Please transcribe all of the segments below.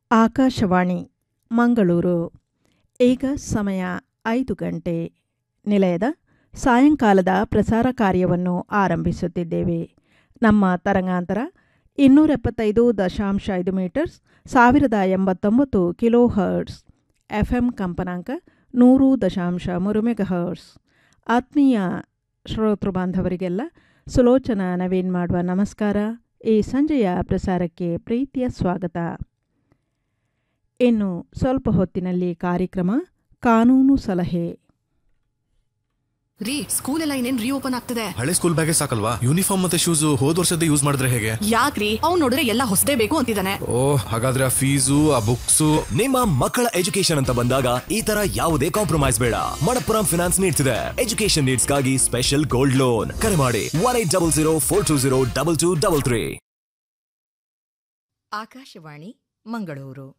ಆಕಾಶವಾಣಿ ಮಂಗಳೂರು ಈಗ ಸಮಯ ಐದು ಗಂಟೆ ನಿಲಯದ ಸಾಯಂಕಾಲದ ಪ್ರಸಾರ ಕಾರ್ಯವನ್ನು ಆರಂಭಿಸುತ್ತಿದ್ದೇವೆ ನಮ್ಮ ತರಂಗಾಂತರ ಇನ್ನೂರ ಎಪ್ಪತ್ತೈದು ದಶಾಂಶ ಐದು ಮೀಟರ್ಸ್ ಸಾವಿರದ ಎಂಬತ್ತೊಂಬತ್ತು ಕಿಲೋ ಹರ್ಟ್ಸ್ ಎಫ್ ಎಂ ಕಂಪನಾಂಕ ನೂರು ದಶಾಂಶ ಮೂರು ಮೆಗಾಹರ್ಟ್ಸ್ ಆತ್ಮೀಯ ಶ್ರೋತೃ ಬಾಂಧವರಿಗೆಲ್ಲ ಸುಲೋಚನ ನವೀನ್ ಮಾಡುವ ನಮಸ್ಕಾರ ಈ ಸಂಜೆಯ ಪ್ರಸಾರಕ್ಕೆ ಪ್ರೀತಿಯ ಸ್ವಾಗತ ಇನ್ನು ಸ್ವಲ್ಪ ಹೊತ್ತಿನಲ್ಲಿ ಕಾರ್ಯಕ್ರಮ ಕಾನೂನು ಸಲಹೆ ರೀ ಸ್ಕೂಲ್ ಎಲ್ಲ ಇನ್ನೇನ್ ರೀಓಪನ್ ಆಗ್ತದೆ ಹಳೆ ಸ್ಕೂಲ್ ಬ್ಯಾಗೇ ಸಾಕಲ್ವಾ ಯೂನಿಫಾರ್ಮ್ ಮತ್ತೆ ಶೂಸ್ ಹೋದ್ ವರ್ಷದ ಯೂಸ್ ಮಾಡಿದ್ರೆ ಹೇಗೆ ಯಾಕ್ರಿ ಅವ್ನ್ ನೋಡಿದ್ರೆ ಎಲ್ಲ ಹೊಸದೇ ಬೇಕು ಅಂತಿದ್ದಾನೆ ಓ ಹಾಗಾದ್ರೆ ಆ ಫೀಸು ಆ ಬುಕ್ಸು ನಿಮ್ಮ ಮಕ್ಕಳ ಎಜುಕೇಶನ್ ಅಂತ ಬಂದಾಗ ಈ ತರ ಯಾವುದೇ ಕಾಂಪ್ರಮೈಸ್ ಬೇಡ ಮಣಪ್ಪುರಂ ಫಿನಾನ್ಸ್ ನೀಡ್ತಿದೆ ಎಜುಕೇಶನ್ ನೀಡ್ಸ್ ಗಾಗಿ ಸ್ಪೆಷಲ್ ಗೋಲ್ಡ್ ಲೋನ್ ಕರೆ ಮಾಡಿ one eight double zero four two zero double two double three Akashvani Mangaluru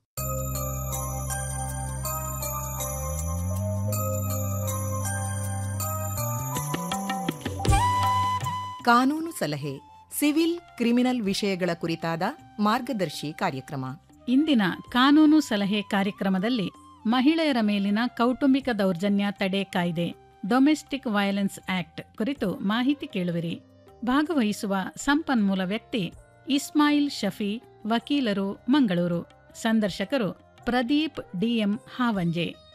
ಕಾನೂನು ಸಲಹೆ ಸಿವಿಲ್ ಕ್ರಿಮಿನಲ್ ವಿಷಯಗಳ ಕುರಿತಾದ ಮಾರ್ಗದರ್ಶಿ ಕಾರ್ಯಕ್ರಮ ಇಂದಿನ ಕಾನೂನು ಸಲಹೆ ಕಾರ್ಯಕ್ರಮದಲ್ಲಿ ಮಹಿಳೆಯರ ಮೇಲಿನ ಕೌಟುಂಬಿಕ ದೌರ್ಜನ್ಯ ತಡೆ ಕಾಯ್ದೆ ಡೊಮೆಸ್ಟಿಕ್ ವಯಲೆನ್ಸ್ ಆಕ್ಟ್ ಕುರಿತು ಮಾಹಿತಿ ಕೇಳುವಿರಿ ಭಾಗವಹಿಸುವ ಸಂಪನ್ಮೂಲ ವ್ಯಕ್ತಿ ಇಸ್ಮಾಯಿಲ್ ಶಫಿ ವಕೀಲರು ಮಂಗಳೂರು ಸಂದರ್ಶಕರು ಪ್ರದೀಪ್ ಡಿಎಂ ಹಾವಂಜೆ